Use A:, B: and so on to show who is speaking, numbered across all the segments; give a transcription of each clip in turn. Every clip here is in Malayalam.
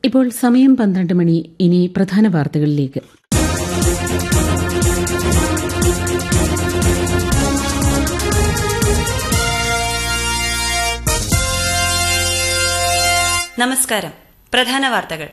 A: ഇപ്പോൾ സമയം പന്ത്രണ്ട് മണി ഇനി പ്രധാന വാർത്തകളിലേക്ക്
B: നമസ്കാരം പ്രധാന വാർത്തകൾ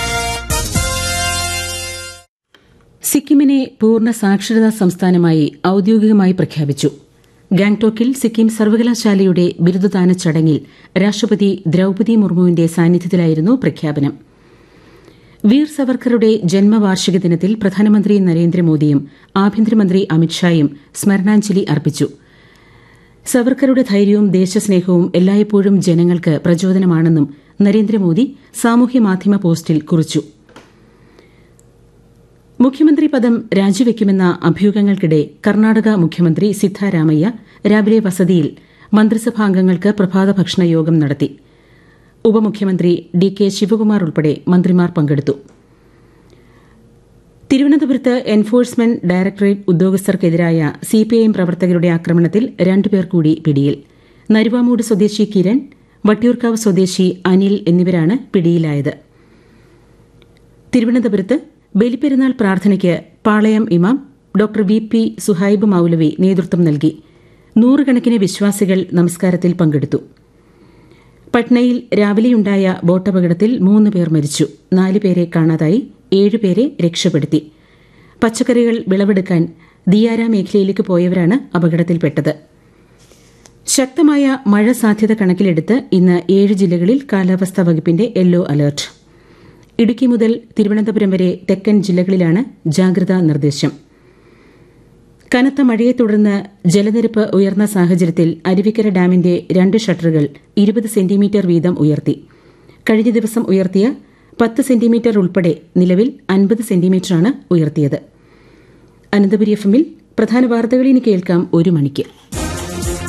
A: സിക്കിമിനെ പൂർണ്ണ സാക്ഷരതാ സംസ്ഥാനമായി ഔദ്യോഗികമായി പ്രഖ്യാപിച്ചു ഗാംഗ്ടോക്കിൽ സിക്കിം സർവകലാശാലയുടെ ബിരുദദാന ചടങ്ങിൽ രാഷ്ട്രപതി ദ്രൌപതി മുർമുവിന്റെ സാന്നിധ്യത്തിലായിരുന്നു പ്രഖ്യാപനം വീർ സവർക്കറുടെ ജന്മവാർഷിക ദിനത്തിൽ പ്രധാനമന്ത്രി നരേന്ദ്രമോദിയും ആഭ്യന്തരമന്ത്രി അമിത്ഷായും സ്മരണാഞ്ജലി അർപ്പിച്ചു സവർക്കറുടെ ധൈര്യവും ദേശസ്നേഹവും എല്ലായ്പ്പോഴും ജനങ്ങൾക്ക് പ്രചോദനമാണെന്നും നരേന്ദ്രമോദി സാമൂഹ്യമാധ്യമ പോസ്റ്റിൽ കുറിച്ചു മുഖ്യമന്ത്രി പദം രാജിവെക്കുമെന്ന അഭ്യൂഹങ്ങൾക്കിടെ കർണാടക മുഖ്യമന്ത്രി സിദ്ധാരാമയ്യ രാവിലെ വസതിയിൽ മന്ത്രിസഭാംഗങ്ങൾക്ക് പ്രഭാത ഭക്ഷണ യോഗം നടത്തി ഉപമുഖ്യമന്ത്രി ഡി കെ ശിവകുമാർ ഉൾപ്പെടെ മന്ത്രിമാർ പങ്കെടുത്തു തിരുവനന്തപുരത്ത് എൻഫോഴ്സ്മെന്റ് ഡയറക്ടറേറ്റ് ഉദ്യോഗസ്ഥർക്കെതിരായ സിപിഐഎം പ്രവർത്തകരുടെ ആക്രമണത്തിൽ രണ്ടുപേർ കൂടി പിടിയിൽ നരുവാമൂട് സ്വദേശി കിരൺ വട്ടിയൂർക്കാവ് സ്വദേശി അനിൽ എന്നിവരാണ് പിടിയിലായത് തിരുവനന്തപുരത്ത് ബലിപ്പെരുന്നാൾ പ്രാർത്ഥനയ്ക്ക് പാളയം ഇമാം doctor V P Suhaib Maulavi നേതൃത്വം നൽകി നൂറുകണക്കിന് വിശ്വാസികൾ നമസ്കാരത്തിൽ പങ്കെടുത്തു പട്നയിൽ രാവിലെയുണ്ടായ ബോട്ടപകടത്തിൽ മൂന്ന് പേർ മരിച്ചു നാല് പേരെ കാണാതായി ഏഴുപേരെ രക്ഷപ്പെടുത്തി പച്ചക്കറികൾ വിളവെടുക്കാൻ ദിയാര മേഖലയിലേക്ക് പോയവരാണ് അപകടത്തിൽപ്പെട്ടത് ശക്തമായ മഴ സാധ്യത കണക്കിലെടുത്ത് ഇന്ന് ഏഴ് ജില്ലകളിൽ കാലാവസ്ഥാ വകുപ്പിന്റെ യെല്ലോ അലർട്ട് ഇടുക്കി മുതൽ തിരുവനന്തപുരം വരെ തെക്കൻ ജില്ലകളിലാണ് ജാഗ്രതാ നിർദ്ദേശം കനത്ത മഴയെ തുടർന്ന് ജലനിരപ്പ് ഉയർന്ന സാഹചര്യത്തിൽ അരുവിക്കര ഡാമിന്റെ രണ്ട് ഷട്ടറുകൾ ഇരുപത് സെന്റിമീറ്റർ വീതം ഉയർത്തി കഴിഞ്ഞ ദിവസം ഉയർത്തിയ പത്ത് സെന്റിമീറ്റർ ഉൾപ്പെടെ നിലവിൽ അൻപത് സെന്റിമീറ്ററാണ് ഉയർത്തിയത് അനന്തപുരി എഫ് എമ്മിൽ പ്രധാന വാർത്തകൾ ഇനി കേൾക്കാം ഒരു മണിക്ക്